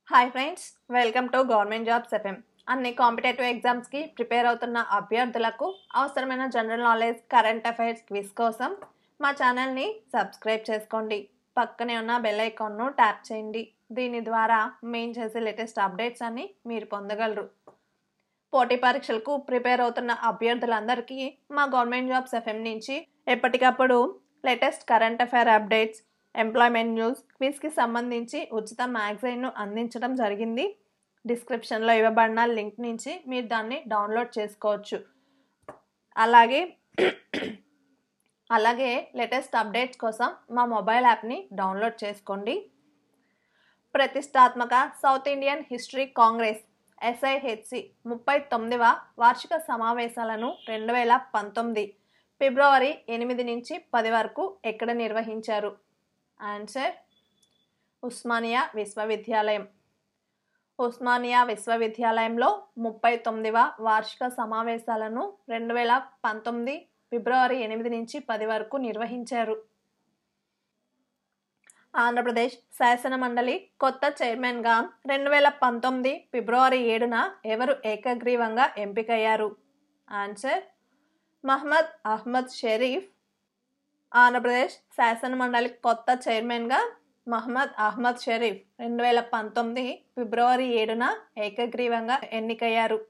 hi friends welcome to government jobs FM అన్ని competitive ఎగ్జామ్స్కి prepare అవుతున్న అభ్యర్థులకు అవసరమైన general knowledge current affairs quiz కోసం మా ఛానల్ని సబ్స్క్రైబ్ చేసుకోండి పక్కనే ఉన్న బెల్ ఐకాన్ను ట్యాప్ చేయండి దీని ద్వారా మేము చేసే లేటెస్ట్ అప్డేట్స్ అన్ని మీరు పొందగలరు పోటీ పరీక్షలకు ప్రిపేర్ అవుతున్న అభ్యర్థులందరికీ మా గవర్నమెంట్ జాబ్స్ ఎఫ్ఎం నుంచి ఎప్పటికప్పుడు latest current affair updates employment news క్విజ్కి సంబంధించి ఉచిత మ్యాగజైన్ను అందించడం జరిగింది డిస్క్రిప్షన్లో ఇవ్వబడిన లింక్ నుంచి మీరు దాన్ని డౌన్లోడ్ చేసుకోవచ్చు అలాగే అలాగే లేటెస్ట్ అప్డేట్స్ కోసం మా మొబైల్ యాప్ని డౌన్లోడ్ చేసుకోండి ప్రతిష్టాత్మక South Indian history Congress SIHC ముప్పై తొమ్మిదవ వార్షిక సమావేశాలను రెండు వేల పంతొమ్మిది ఫిబ్రవరి ఎనిమిది నుంచి పది వరకు ఎక్కడ నిర్వహించారు ఆన్సర్ ఉస్మానియా విశ్వవిద్యాలయం ఉస్మానియా విశ్వవిద్యాలయంలో ముప్పై తొమ్మిదవ వార్షిక సమావేశాలను రెండు వేల పంతొమ్మిది ఫిబ్రవరి ఎనిమిది నుంచి పది వరకు నిర్వహించారు ఆంధ్రప్రదేశ్ శాసన మండలి కొత్త చైర్మన్గా రెండు వేల పంతొమ్మిది ఫిబ్రవరి ఏడున ఎవరు ఏకగ్రీవంగా ఎంపికయ్యారు ఆన్సర్ మహమ్మద్ అహ్మద్ షరీఫ్ ఆంధ్రప్రదేశ్ శాసన మండలి కొత్త చైర్మన్గా మహమ్మద్ అహ్మద్ షరీఫ్ రెండు వేల పంతొమ్మిది ఫిబ్రవరి ఏడున ఏకగ్రీవంగా ఎన్నికయ్యారు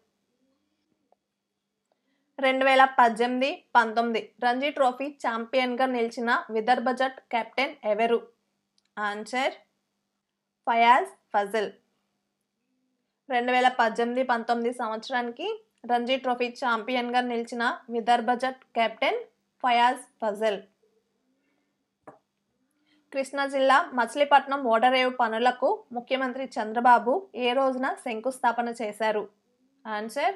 రెండు వేల పద్దెనిమిది పంతొమ్మిది రంజీ ట్రోఫీ ఛాంపియన్గా నిలిచిన విదర్భ జట్ కెప్టెన్ ఎవరు ఆన్సర్ ఫయాజ్ ఫజల్ రెండు వేల పద్దెనిమిది పంతొమ్మిది సంవత్సరానికి రంజీ ట్రోఫీ ఛాంపియన్గా నిలిచిన విదర్భ జట్ కెప్టెన్ ఫయాజ్ ఫజల్ కృష్ణా జిల్లా మచిలీపట్నం ఓడరేవు పనులకు ముఖ్యమంత్రి చంద్రబాబు ఏ రోజున శంకుస్థాపన చేశారు ఆన్సర్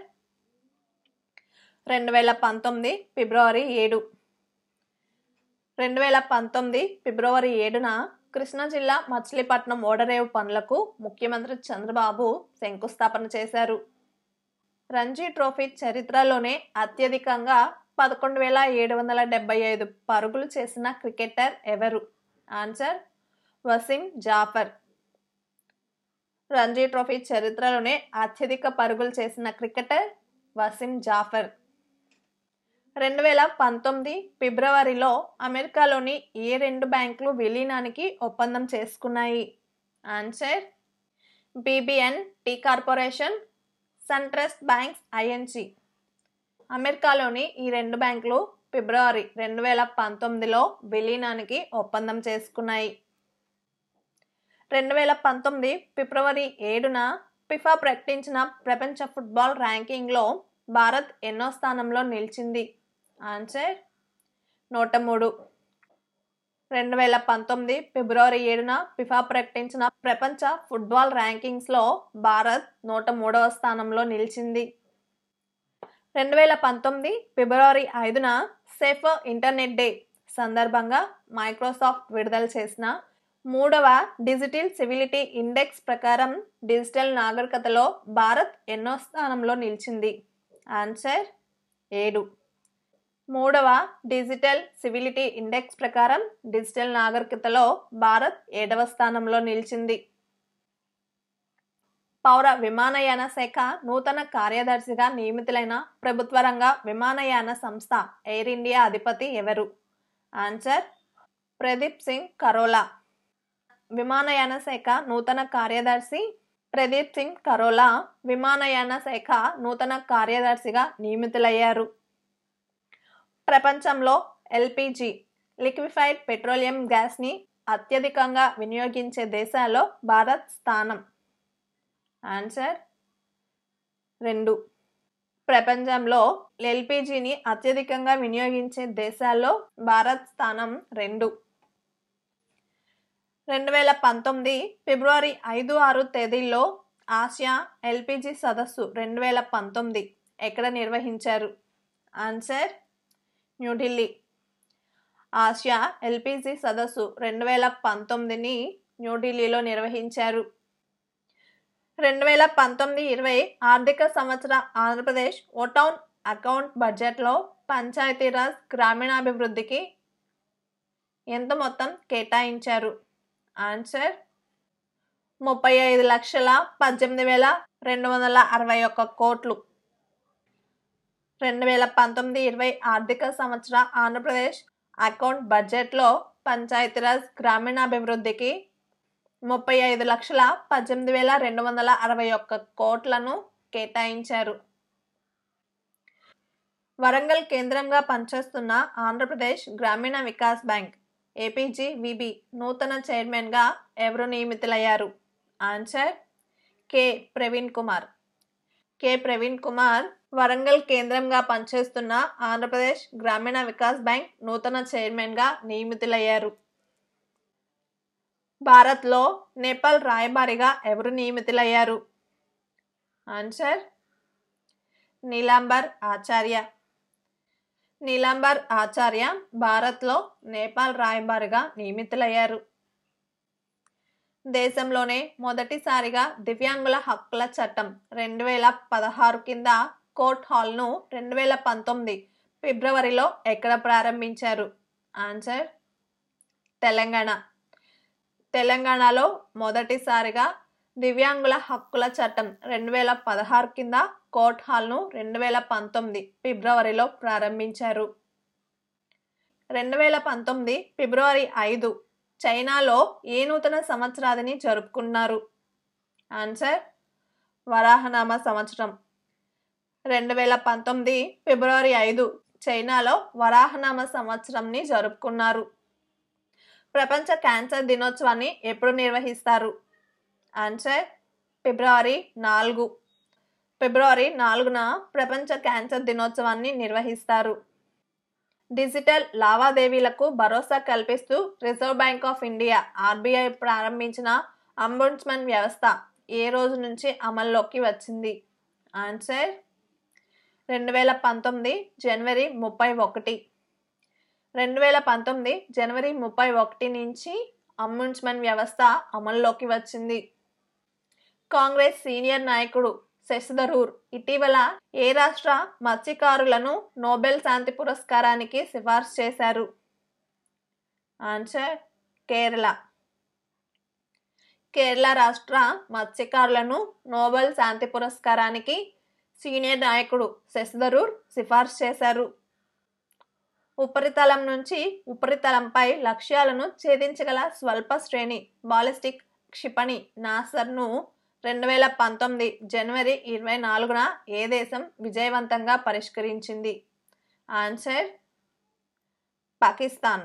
రెండు వేల పంతొమ్మిది ఫిబ్రవరి ఏడు రెండు వేల పంతొమ్మిది ఫిబ్రవరి ఏడున కృష్ణా జిల్లా మచిలీపట్నం ఓడరేవు పనులకు ముఖ్యమంత్రి చంద్రబాబు శంకుస్థాపన చేశారు రంజీ ట్రోఫీ చరిత్రలోనే అత్యధికంగా పదకొండు వేల ఏడు వందల డెబ్బై ఐదు పరుగులు చేసిన క్రికెటర్ ఎవరు ఆన్సర్ వసీం జాఫర్ రంజీ ట్రోఫీ చరిత్రలోనే అత్యధిక పరుగులు చేసిన క్రికెటర్ వసీం జాఫర్ రెండు వేల పంతొమ్మిది ఫిబ్రవరిలో అమెరికాలోని ఏ రెండు బ్యాంకులు విలీనానికి ఒప్పందం చేసుకున్నాయి answer BB and T corporation SunTrust banks INC అమెరికాలోని ఈ రెండు బ్యాంకులు ఫిబ్రవరి రెండు వేల పంతొమ్మిదిలో విలీనానికి ఒప్పందం చేసుకున్నాయి రెండు వేల పంతొమ్మిది ఫిబ్రవరి ఏడున ఫిఫా ప్రకటించిన ప్రపంచ ఫుట్బాల్ ర్యాంకింగ్లో భారత్ ఎన్నో స్థానంలో నిలిచింది ఆన్సర్ నూట మూడు రెండు వేల పంతొమ్మిది ఫిబ్రవరి ఏడున ఫిఫా ప్రకటించిన ప్రపంచ ఫుట్బాల్ ర్యాంకింగ్స్లో భారత్ నూట మూడవ స్థానంలో నిలిచింది రెండు వేల పంతొమ్మిది ఫిబ్రవరి ఐదున సేఫ్ ఇంటర్నెట్ డే సందర్భంగా మైక్రోసాఫ్ట్ విడుదల చేసిన మూడవ డిజిటల్ సివిలిటీ ఇండెక్స్ ప్రకారం డిజిటల్ నాగరికతలో భారత్ ఎన్నో స్థానంలో నిలిచింది ఆన్సర్ ఏడు మూడవ డిజిటల్ సివిలిటీ ఇండెక్స్ ప్రకారం డిజిటల్ నాగరికతలో భారత్ ఏడవ స్థానంలో నిలిచింది పౌర విమానయాన శాఖ నూతన కార్యదర్శిగా నియమితులైన ప్రభుత్వ రంగ విమానయాన సంస్థ ఎయిర్ ఇండియా అధిపతి ఎవరు ఆన్సర్ ప్రదీప్ సింగ్ కరోలా విమానయాన శాఖ నూతన కార్యదర్శి ప్రదీప్ సింగ్ కరోలా విమానయాన శాఖ నూతన కార్యదర్శిగా నియమితులయ్యారు ప్రపంచంలో ఎల్పిజి లిక్విఫైడ్ పెట్రోలియం గ్యాస్ని అత్యధికంగా వినియోగించే దేశాల్లో భారత్ స్థానం ఆన్సర్ రెండు ప్రపంచంలో ఎల్పిజిని అత్యధికంగా వినియోగించే దేశాల్లో భారత్ స్థానం రెండు రెండు వేల పంతొమ్మిది ఫిబ్రవరి ఐదు ఆరు తేదీల్లో ఆసియా ఎల్పిజి సదస్సు రెండు వేల పంతొమ్మిది ఎక్కడ నిర్వహించారు ఆన్సర్ న్యూఢిల్లీ ఆసియా ఎల్పిజి సదస్సు రెండు వేల పంతొమ్మిదిని న్యూఢిల్లీలో నిర్వహించారు రెండు వేల పంతొమ్మిది ఇరవై ఆర్థిక సంవత్సర ఆంధ్రప్రదేశ్ ఓటౌన్ అకౌంట్ బడ్జెట్లో పంచాయతీరాజ్ గ్రామీణాభివృద్ధికి ఎంత మొత్తం కేటాయించారు ఆన్సర్ ముప్పై ఐదు లక్షల పద్దెనిమిది వేల రెండు వందల అరవై ఒక్క కోట్లు రెండు వేల పంతొమ్మిది ఇరవై ఆర్థిక సంవత్సర ఆంధ్రప్రదేశ్ అకౌంట్ బడ్జెట్లో పంచాయతీరాజ్ గ్రామీణాభివృద్ధికి ముప్పై ఐదు లక్షల పద్దెనిమిది వేల రెండు వందల అరవై ఒక్క కోట్లను కేటాయించారు వరంగల్ కేంద్రంగా పనిచేస్తున్న ఆంధ్రప్రదేశ్ గ్రామీణ వికాస్ బ్యాంక్ ఏపీజీ విబి నూతన చైర్మన్గా ఎవరు నియమితులయ్యారు answer K Praveen Kumar K Praveen Kumar Warangal కేంద్రంగా పనిచేస్తున్న ఆంధ్రప్రదేశ్ గ్రామీణ వికాస్ బ్యాంక్ నూతన చైర్మన్గా నియమితులయ్యారు భారత్లో నేపాల్ రాయబారిగా ఎవరు నియమితులయ్యారు ఆన్సర్ నీలాంబర్ ఆచార్య నీలాంబర్ ఆచార్య భారత్లో నేపాల్ రాయబారిగా నియమితులయ్యారు దేశంలోనే మొదటిసారిగా దివ్యాంగుల హక్కుల చట్టం రెండు వేల పదహారు కింద కోర్ట్ హాల్ను రెండు వేల పంతొమ్మిది ఫిబ్రవరిలో ఎక్కడ ప్రారంభించారు ఆన్సర్ తెలంగాణ తెలంగాణలో మొదటిసారిగా దివ్యాంగుల హక్కుల చట్టం రెండు వేల పదహారు కింద కోర్ట్ హాల్ను రెండు వేల పంతొమ్మిది ఫిబ్రవరిలో ప్రారంభించారు రెండు వేల పంతొమ్మిది ఫిబ్రవరి ఐదు చైనాలో ఏ నూతన సంవత్సరాదిని జరుపుకున్నారు ఆన్సర్ వరాహనామ సంవత్సరం రెండు వేల పంతొమ్మిది ఫిబ్రవరి ఐదు చైనాలో వరాహనామ సంవత్సరంని జరుపుకున్నారు ప్రపంచ క్యాన్సర్ దినోత్సవాన్ని ఎప్పుడు నిర్వహిస్తారు ఆన్సర్ ఫిబ్రవరి నాలుగు ఫిబ్రవరి నాలుగున ప్రపంచ క్యాన్సర్ దినోత్సవాన్ని నిర్వహిస్తారు డిజిటల్ లావాదేవీలకు భరోసా కల్పిస్తూ Reserve Bank of India RBI ప్రారంభించిన అంబుడ్స్మన్ వ్యవస్థ ఏ రోజు నుంచి అమల్లోకి వచ్చింది ఆన్సర్ రెండు వేల పంతొమ్మిది జనవరి ముప్పై ఒకటి రెండు వేల పంతొమ్మిది జనవరి ముప్పై ఒకటి నుంచి అంబుడ్స్మన్ వ్యవస్థ అమల్లోకి వచ్చింది కాంగ్రెస్ సీనియర్ నాయకుడు శశిధరూర్ ఇటీవల ఏ రాష్ట్ర మత్స్యకారులను నోబెల్ శాంతి పురస్కారానికి సిఫార్సు చేశారు ఆన్సర్ కేరళ కేరళ రాష్ట్ర మత్స్యకారులను నోబెల్ శాంతి పురస్కారానికి సీనియర్ నాయకుడు శశిధరూర్ సిఫార్సు చేశారు ఉపరితలం నుంచి ఉపరితలంపై లక్ష్యాలను ఛేదించగల స్వల్ప శ్రేణి బాలిస్టిక్ క్షిపణి నాసర్ను రెండు వేల పంతొమ్మిది జనవరి ఇరవై నాలుగున ఏ దేశం విజయవంతంగా పరిష్కరించింది ఆన్సర్ పాకిస్తాన్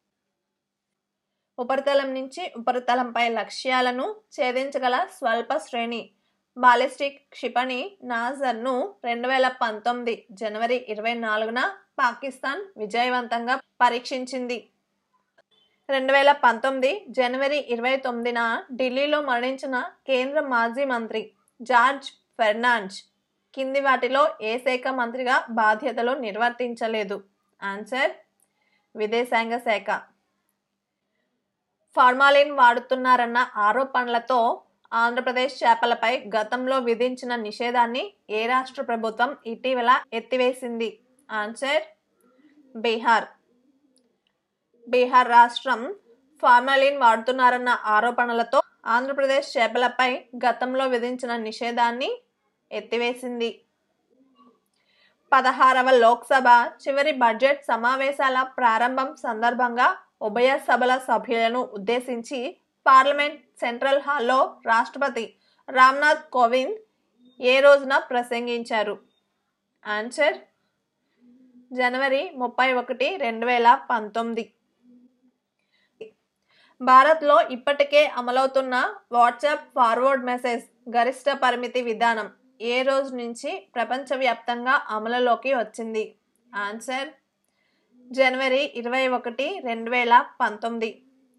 ఉపరితలం నుంచి ఉపరితలంపై లక్ష్యాలను ఛేదించగల స్వల్ప శ్రేణి బాలిస్టిక్ క్షిపణి నాజర్ను రెండు వేల పంతొమ్మిది జనవరి ఇరవై నాలుగున పాకిస్తాన్ విజయవంతంగా పరీక్షించింది రెండు వేల పంతొమ్మిది జనవరి ఇరవై తొమ్మిదిన ఢిల్లీలో మరణించిన కేంద్ర మాజీ మంత్రి జార్జ్ ఫెర్నాంజ్ కింది వాటిలో ఏ శాఖ మంత్రిగా బాధ్యతలు నిర్వర్తించలేదు ఆన్సర్ విదేశాంగ శాఖ ఫార్మాలిన్ వాడుతున్నారన్న ఆరోపణలతో ఆంధ్రప్రదేశ్ చేపలపై గతంలో విధించిన నిషేధాన్ని ఏ రాష్ట్ర ప్రభుత్వం ఇటీవల ఎత్తివేసింది ఆన్సర్ బీహార్ బీహార్ రాష్ట్రం ఫార్మాలిన్ వాడుతున్నారన్న ఆరోపణలతో ఆంధ్రప్రదేశ్ చేపలపై గతంలో విధించిన నిషేధాన్ని ఎత్తివేసింది పదహారవ లోక్సభ చివరి బడ్జెట్ సమావేశాల ప్రారంభం సందర్భంగా ఉభయ సభల సభ్యులను ఉద్దేశించి పార్లమెంట్ సెంట్రల్ హాల్లో రాష్ట్రపతి రామ్నాథ్ కోవింద్ ఏ రోజున ప్రసంగించారు ఆన్సర్ జనవరి ముప్పై ఒకటి రెండు వేల పంతొమ్మిది భారత్లో ఇప్పటికే అమలవుతున్న వాట్సాప్ ఫార్వర్డ్ మెసేజ్ గరిష్ట పరిమితి విధానం ఏ రోజు నుంచి ప్రపంచవ్యాప్తంగా అమలులోకి వచ్చింది ఆన్సర్ జనవరి ఇరవై ఒకటి రెండు వేల పంతొమ్మిది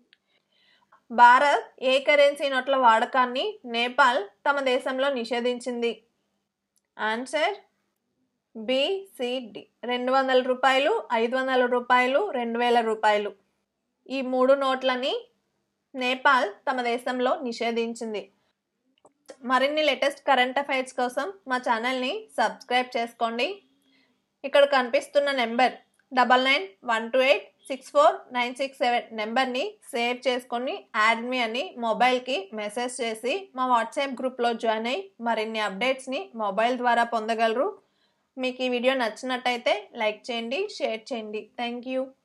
భారత్ ఏ కరెన్సీ నోట్ల వాడకాన్ని నేపాల్ తమ దేశంలో నిషేధించింది ఆన్సర్ బిసిడి రెండు వందల రూపాయలు ఐదు వందల రూపాయలు రెండు వేల రూపాయలు ఈ మూడు నోట్లని నేపాల్ తమ దేశంలో నిషేధించింది మరిన్ని లేటెస్ట్ కరెంట్ అఫైర్స్ కోసం మా ఛానల్ని సబ్స్క్రైబ్ చేసుకోండి ఇక్కడ కనిపిస్తున్న number double nine one two eight six four nine six seven నెంబర్ని సేవ్ చేసుకొని యాడ్ మీ అని మొబైల్కి మెసేజ్ చేసి మా వాట్సాప్ గ్రూప్లో జాయిన్ అయ్యి మరిన్ని అప్డేట్స్ని మొబైల్ ద్వారా పొందగలరు మీకు ఈ వీడియో నచ్చినట్టయితే లైక్ చేయండి షేర్ చేయండి థ్యాంక్ యూ